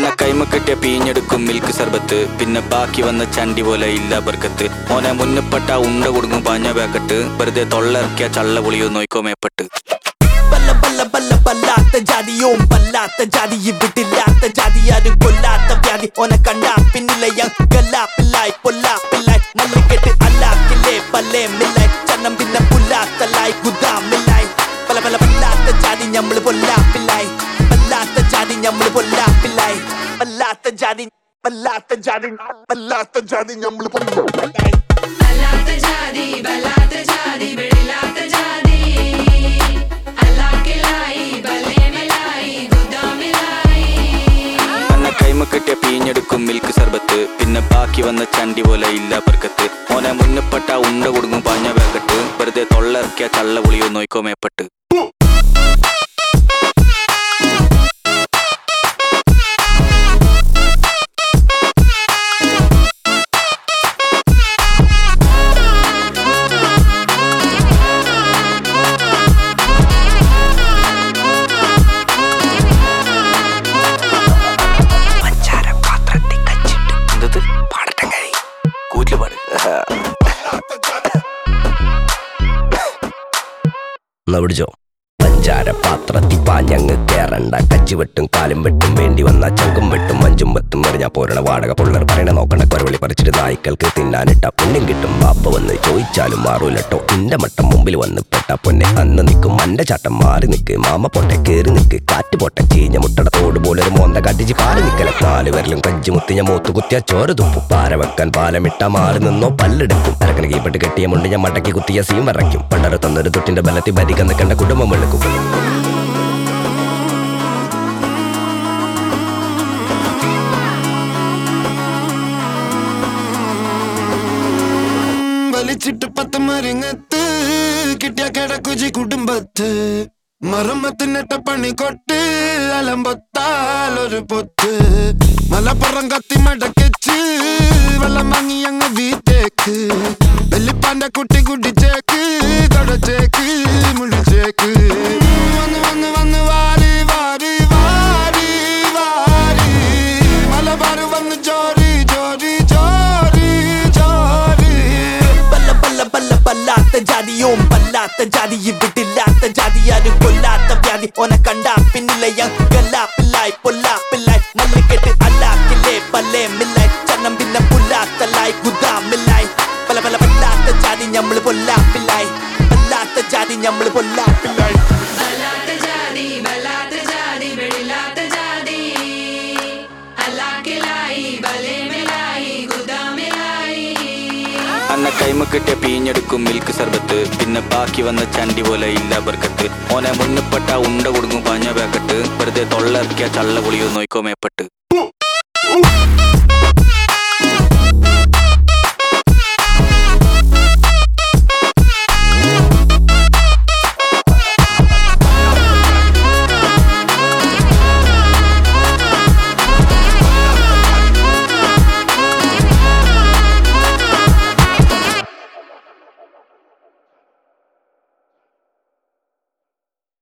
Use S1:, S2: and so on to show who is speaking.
S1: അന്ന കൈമ കെട്ടിയ പീഞ്ഞെടുക്കും മിൽക്ക് സർബത്ത് പിന്നെ ബാക്കി വന്ന ചണ്ടി പോലെ ഇല്ല ബർക്കത്ത് ഓനെ മുന്നപ്പെട്ട ഉണ്ട കൊടുക്കും പാഞ്ഞ പാക്കറ്റ് വെറുതെ തൊള്ളയിറക്കിയ ചള്ള പൊളിയോ നോയിക്കോ മേപ്പെട്ട്
S2: ബല്ല ബല്ല ബല്ല ബല്ലാത്ത ജാതിയും ബല്ലാത്ത ജാതി ഇവിടില്ലാത്ത ജാതി ആരും കൊല്ലാത്ത വ്യാധി ഓനെ കണ്ടാ പിന്നിലെ ഗല്ലാപ്പില്ലായി പൊല്ലാപ്പില്ലായി മല്ലിക്കെട്ട് അല്ലാക്കില്ലേ പല്ലേ മില്ലായി ചന്നം പിന്നെ പുല്ലാത്തല്ലായി ഗുദാമില്ലായി പല പല ബല്ലാത്ത ജാതി ഞമ്മള് പൊല്ലാപ്പില്ലായി ബല്ലാത്ത ജാതി ഞമ്മള് പൊല്ലാപ്പില്ലായി ബല്ലാത്ത ജാതി ബല്ലാത്ത ജാതി ബല്ലാത്ത ജാതി ഞമ്മള് പൊല്ലാപ്പില്ലായി
S3: അല്ലാത്ത ജാതി ബലാത്ത ജാതി വെളിലാത്ത ജാതി അല്ലാക്കിലായി ബലേമലായി ഗുദാമിലായി
S1: അന്ന കൈമ കെട്ടിയ പീഞ്ഞെടുക്കും മിൽക്ക് സർബത്ത് പിന്നെ ബാക്കി വന്ന ചണ്ടി പോലെ ഇല്ല ബർക്കത്ത് ഓനെ മുന്നപ്പെട്ട ഉണ്ട കൊടുക്കും പാഞ്ഞ പാക്കറ്റ് വെറുതെ തൊള്ളയിറക്കിയ ചള്ള പൊളിയോ നോയിക്കോ മേപ്പെട്ട് എന്തത് പാടട്ടെ കഴി കൂറ്റില് പാട്
S4: എന്നാ പിടിച്ചോ പഞ്ചാര പാത്രത്തിൽ പാഞ്ഞങ്ങ് കേറണ്ട കച്ചി വെട്ടും കാലും വെട്ടും വേണ്ടി വന്ന ചങ്കും വെട്ടും മഞ്ചും വെത്തും എറിഞ്ഞാ പോരണ വാടക പുള്ളർ പറയണ നോക്കണ്ട കൊരവളി പറിച്ചിട്ട് നായ്ക്കൾക്ക് തിന്നാനിട്ട പുണ്യം കിട്ടും ബാപ്പ വന്ന് ചോദിച്ചാലും മാറൂലട്ടോ ഇന്റെ മട്ടം മുമ്പിൽ വന്ന് പെട്ട പൊന്നെ അന്ന് നിൽക്കും മന്റെ ചട്ടം മാറി നിക്ക് മാമ പൊട്ടെ കേറി നിക്ക് കാറ്റ് പൊട്ടെ ചീഞ്ഞ മുട്ടട തോട് പോലെ ഒരു മോന്ത കാട്ടിച്ച് കാല് നിക്കല നാല് വിരലും കഞ്ചി മുത്തിഞ്ഞ മൂത്ത് കുത്തിയ ചോര തുപ്പും പാര വെക്കാൻ പാലമിട്ട മാറി നിന്നോ പല്ലെടുക്കും അരക്കണ കീപ്പെട്ട് കെട്ടിയ മുണ്ട് ഞാൻ മടക്കി കുത്തിയ സീം വരയ്ക്കും പണ്ടര തന്നൊരു തൊട്ടിന്റെ ബലത്തിൽ ഭരിക്കാൻ നിൽക്കേണ്ട കുടുംബം വെളുക്കും
S5: വലിച്ചിട്ട് പത്ത് മരിങ്ങത്ത് കിട്ടിയ കിടക്കുജി കുടുംബത്ത് മറുമത്തിനിട്ട പണി കൊട്ട് അലമ്പൊത്താൽ ഒരു പൊത്ത് മലപ്പുറം കത്തി മടക്കിച്ച് വെള്ളം വാങ്ങി അങ്ങ് വീട്ടേക്ക് വെല്ലിപ്പാന്റെ കുട്ടി കുടിച്ചേക്ക് തുടച്ചേക്ക് മുടിച്ചേക്ക് വന്ന് വന്ന് വന്ന് വാരി വാരി വാരി വാരി മലബാർ വന്ന് ചോരി ചോരി ചോരി ചോരി
S2: ബല്ല ബല്ല ബല്ല ബല്ലാത്ത ജാതിയും ബല്ലാത്ത ജാതി ഇവിടില്ലാത്ത ജാതി ആരും കൊല്ലാത്ത വ്യാധി ഓനെ കണ്ടാ പിന്നിലെ ഗല്ലാപ്പില്ലായി പൊല്ലാപ്പില്ലായി മല്ലിക്കെട്ട് അല്ലാക്കില്ലേ പല്ലേ മില്ലായി ചന്നം പിന്നെ പുല്ലാത്തല്ലായി ഗുദാമില്ലായി പല പല ബല്ലാത്ത ജാതി ഞമ്മള് പൊല്ലാപ്പില്ലായി ബല്ലാത്ത ജാതി ഞമ്മള് പൊല്ലാപ്പില്ലായി
S3: അല്ലാത്ത ജാതി ബലാത്ത ജാതി വെളിലാത്ത ജാതി അല്ലാക്കിലായി ബലേമലായി ഗുദാമിലായി
S1: അന്ന കൈമ കെട്ടിയ പീഞ്ഞെടുക്കും മിൽക്ക് സർബത്ത് പിന്നെ ബാക്കി വന്ന ചണ്ടി പോലെ ഇല്ല ബർക്കത്ത് ഓനെ മുന്നപ്പെട്ട ഉണ്ട കൊടുക്കും പാഞ്ഞ പാക്കറ്റ് വെറുതെ തൊള്ളയിറക്കിയ ചള്ള പൊളിയോ നോയിക്കോ മേപ്പെട്ട്